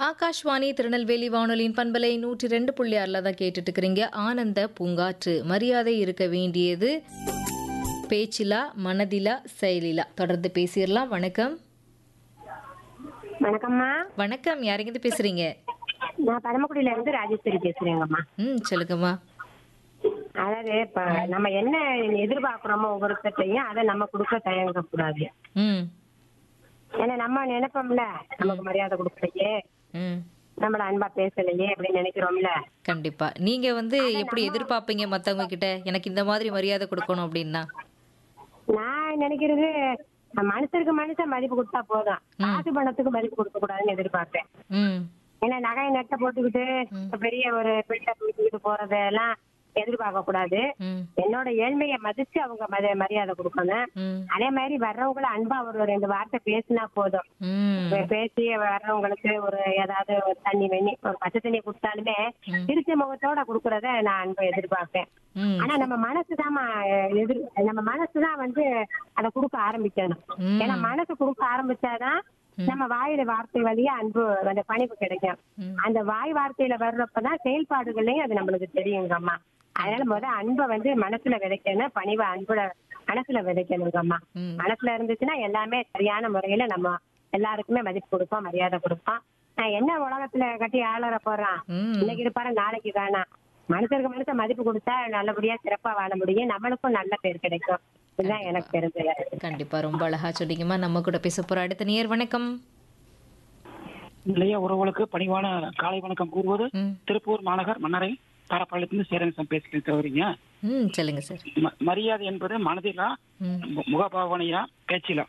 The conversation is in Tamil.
ஆகாஷ்வாணி திருநெல்வேலி வானொலியின் பண்பலை நூற்றி ரெண்டு புள்ளி ஆறில் தான் கேட்டுட்டு இருக்கிறீங்க ஆனந்த பூங்காற்று மரியாதை இருக்க வேண்டியது பேச்சிலா மனதிலா செயலிலா தொடர்ந்து பேசிடலாம் வணக்கம் வணக்கம்மா வணக்கம் யாருங்கிட்ட பேசுறீங்க நான் பரமக்குடியில இருந்து ராஜேஸ்வரி பேசுறேங்கம்மா ம் சொல்லுங்கம்மா அதாவது இப்ப நம்ம என்ன எதிர்பார்க்கிறோமோ ஒவ்வொருத்தையும் அதை நம்ம கொடுக்க தயங்க கூடாது ம் ஏன்னா நம்ம நினைப்போம்ல நமக்கு மரியாதை கொடுக்கலையே ம் நம்மள அன்பா பேசலையே அப்படின்னு நினைக்கிறோம்ல கண்டிப்பா நீங்க வந்து எப்படி எதிர்பார்ப்பீங்க மத்தவங்க கிட்ட எனக்கு இந்த மாதிரி மரியாதை கொடுக்கணும் அப்படின்னா நான் நினைக்கிறது மனுஷருக்கு மனுஷன் மதிப்பு கொடுத்தா போதும் காசு பணத்துக்கு மதிப்பு கொடுக்க கூடாதுன்னு எதிர்பார்ப்பேன் ம் ஏன்னா நகை நட்டை போட்டுக்கிட்டு பெரிய ஒரு பில்ட தூக்கிக்கிட்டு போறதெல்லாம் எதிர்பார்க்க கூடாது ம் என்னோட ஏழ்மையை மதிச்சு அவங்க மத- மரியாதை கொடுக்கணும் ம் அதே மாதிரி வர்றவங்கள அன்பா ஒரு ரெண்டு வார்த்தை பேசினா போதும் ம் பே- பேசி வர்றவங்களுக்கு ஒரு ஏதாவது ஒரு தண்ணி வெண்ணி ஒரு பச்சை தண்ணி கொடுத்தாலுமே திருச்சி முகத்தோட குடுக்கறத நான் அன்பை எதிர்பார்ப்பேன் ம் ஆனா நம்ம மனசுதான் எதிர் நம்ம மனசுதான் வந்து அதை கொடுக்க ஆரம்பிக்கணும் ம். ஏன்னா மனசு கொடுக்க ஆரம்பிச்சாதான் நம்ம வாயில வார்த்தை வழியா அன்பு அந்த பணிவு கிடைக்கும் ம். அந்த வாய் வார்த்தையில வர்றப்பதான் செயல்பாடுகள்லயும் அது நம்மளுக்கு தெரியுங்கம்மா அதனால முத அன்பை வந்து மனசுல விதைக்கணும் பணிவை அன்புல மனசுல விதைக்கணுங்கம்மா ம். மனசுல இருந்துச்சுன்னா எல்லாமே சரியான முறையில நம்ம எல்லாருக்குமே மதிப்பு கொடுப்போம் மரியாதை கொடுப்போம் நான் என்ன உலகத்துல கட்டி ஆளற போறான் ம் இன்னைக்கு இருப்பாரு நாளைக்கு வேணாம் மனுஷருக்கு மனுஷன் மதிப்பு கொடுத்தா நல்லபடியா சிறப்பா வாழ முடியும் நம்மளுக்கும் நல்ல பேர் கிடைக்கும் இதுதான் எனக்கு தெரிஞ்சது கண்டிப்பா ரொம்ப அழகா சொன்னீங்கம்மா நம்ம கூட பேச போற அடுத்த நேர் வணக்கம் இளைய உறவுகளுக்கு பணிவான காலை வணக்கம் கூறுவது ம் திருப்பூர் மாநகர் மன்னரை தாரப்பாளையத்திலிருந்து சேரங்கசம் பேசிக்கிட்டு தவறீங்க ம் சொல்லுங்க சார் மரியாதை என்பது மனதிலா ம் மு- முகபாவனையா பேச்சிலா